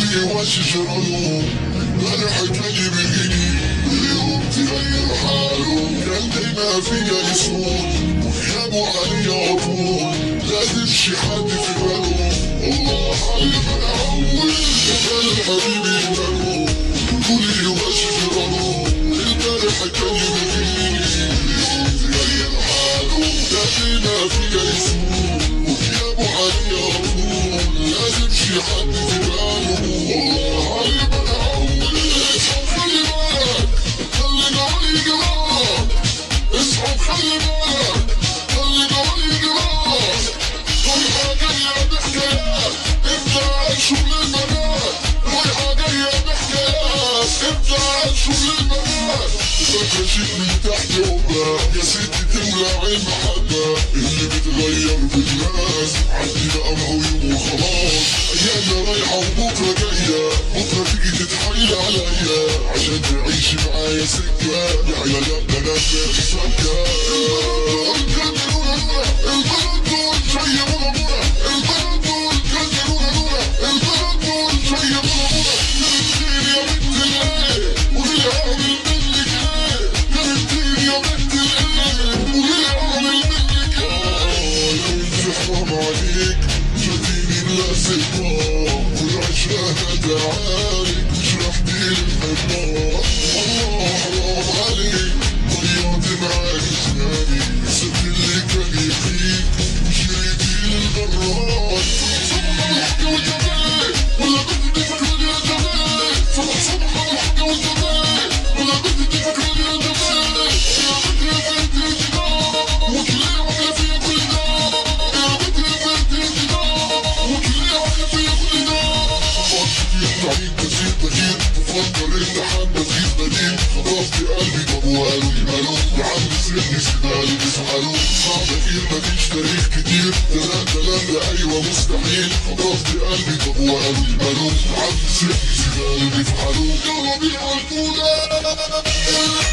لي وش جراله انا حكاني بايدي اليوم تغير حاله كان دايما فيا يسود وخيابه علي عطول لازم شي حد في باله الله علم الاول كان حبيبي باله قولي وش جراله البارح حكاني بايدي اليوم تغير حاله كان دايما فيا يسود وخيابه علي عطول لازم شي حد في باله الله علم الاول خلي بالك خلي بالي جراك اصحاب خلي بالك خلي بالي جراك رايحة جاية بحكايات ابدأ شغل البنات رايحة جاية بحكايات ابدأ شغل البنات فاكرة شيء من تحت وباء يا ستي تملى عين محبة اللي بتغير بالناس عندي بقى مهوي وخلاص ايامنا رايحة وبكرة جاية بكرة تيجي تتحايل عليا عشان تعيشي معايا سكة يا عيال لا لا لا سكة البلد دول شوية مرة مرة البلد دول كسرونا نورة البلد دول شوية مرة مرة نمتين يا بنت الايه وهي عامل منك ايه نمتين يا بنت الايه وهي عامل منك ايه لو انت حرام عليك شديني بلاستيك والعشرة تعالي شرحتي الحمار الله حرام عليك ضيعت معاك اسناني سبت اللي كان يفيك وجريتي للبراد صبح الحق والجمال ولا كنت تفكرني يا جمال صبح صبح الحق والجمال ولا كنت تفكرني يا جمال يا بنت يا بنت الجنان وكلي واحدة في كل دار يا بنت يا بنت الجنان وكلي واحدة في كل دار فكرت تعيد كثير بديل بفكر امتحان بديل بديل خطفت قلبي طب وقالوا لي مالو يا عم سيبني سيبالي بيسألوا صعب كتير مفيش تاريخ كتير تلام تلام ده ايوه مستحيل خطفت قلبي طب وقالوا لي مالو يا عم سيبني سيبالي بيفعلوا يلا بينا عالفولة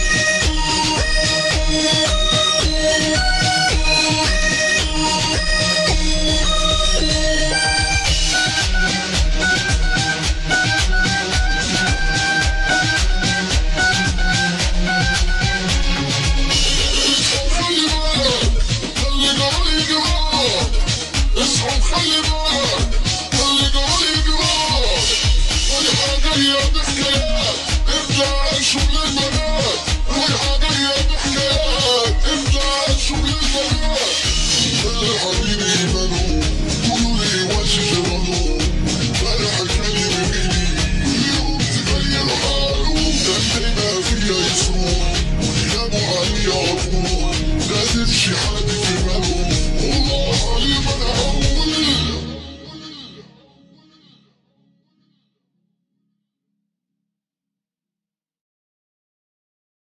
خلي بالك خلي جرالي جراك اصحاب خلي بالك خلي جرالي جراك رايحة جاية بحكايات ابدأ شغل البنات رايحة جاية بحكايات ابدأ شغل البنات خلي حبيبي مالو قولوا لي وش جراله امبارح كان يبيني اليوم تغير حاله كان دايما فيا يسرور وغيابه علي عطول لازم شي حد